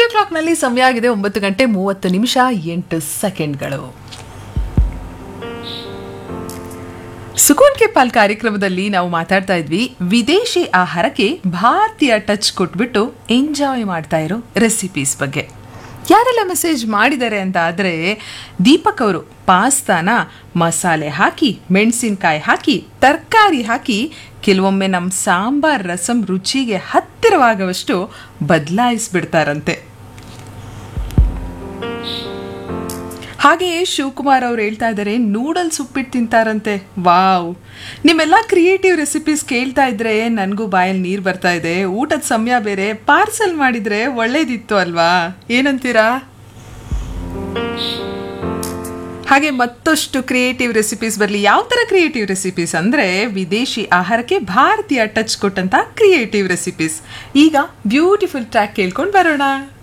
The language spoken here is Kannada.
ಕ್ಲಾಕ್ನಲ್ಲಿ ಸಮಯ ಆಗಿದೆ ಒಂಬತ್ತು ಗಂಟೆ ಮೂವತ್ತು ನಿಮಿಷ ಎಂಟು ಸೆಕೆಂಡ್ಗಳು ಸುಕೂನ್ ಕೆ ಪಾಲ್ ಕಾರ್ಯಕ್ರಮದಲ್ಲಿ ನಾವು ಮಾತಾಡ್ತಾ ಇದ್ವಿ ವಿದೇಶಿ ಆಹಾರಕ್ಕೆ ಭಾರತೀಯ ಟಚ್ ಕೊಟ್ಬಿಟ್ಟು ಎಂಜಾಯ್ ಮಾಡ್ತಾ ಇರೋ ರೆಸಿಪೀಸ್ ಬಗ್ಗೆ ಯಾರೆಲ್ಲ ಮೆಸೇಜ್ ಮಾಡಿದ್ದಾರೆ ಅಂತ ಆದರೆ ದೀಪಕ್ ಅವರು ಪಾಸ್ತಾನ ಮಸಾಲೆ ಹಾಕಿ ಮೆಣಸಿನ್ಕಾಯಿ ಹಾಕಿ ತರಕಾರಿ ಹಾಕಿ ಕೆಲವೊಮ್ಮೆ ನಮ್ಮ ಸಾಂಬಾರ್ ರಸಂ ರುಚಿಗೆ ಹತ್ತಿರವಾಗುವಷ್ಟು ಬದಲಾಯಿಸ್ಬಿಡ್ತಾರಂತೆ ಹಾಗೆಯೇ ಶಿವಕುಮಾರ್ ಅವ್ರು ಹೇಳ್ತಾ ಇದ್ದಾರೆ ನೂಡಲ್ಸ್ ಉಪ್ಪಿಟ್ಟು ತಿಂತಾರಂತೆ ವಾವ್ ನಿಮ್ಮೆಲ್ಲ ಕ್ರಿಯೇಟಿವ್ ರೆಸಿಪೀಸ್ ಕೇಳ್ತಾ ಇದ್ರೆ ನನಗೂ ಬಾಯಲ್ಲಿ ನೀರು ಬರ್ತಾ ಇದೆ ಊಟದ ಸಮಯ ಬೇರೆ ಪಾರ್ಸಲ್ ಮಾಡಿದ್ರೆ ಒಳ್ಳೇದಿತ್ತು ಅಲ್ವಾ ಏನಂತೀರಾ ಹಾಗೆ ಮತ್ತಷ್ಟು ಕ್ರಿಯೇಟಿವ್ ರೆಸಿಪೀಸ್ ಬರಲಿ ಯಾವ ಥರ ಕ್ರಿಯೇಟಿವ್ ರೆಸಿಪೀಸ್ ಅಂದರೆ ವಿದೇಶಿ ಆಹಾರಕ್ಕೆ ಭಾರತೀಯ ಟಚ್ ಕೊಟ್ಟಂತ ಕ್ರಿಯೇಟಿವ್ ರೆಸಿಪೀಸ್ ಈಗ ಬ್ಯೂಟಿಫುಲ್ ಟ್ರ್ಯಾಕ್ ಕೇಳ್ಕೊಂಡು ಬರೋಣ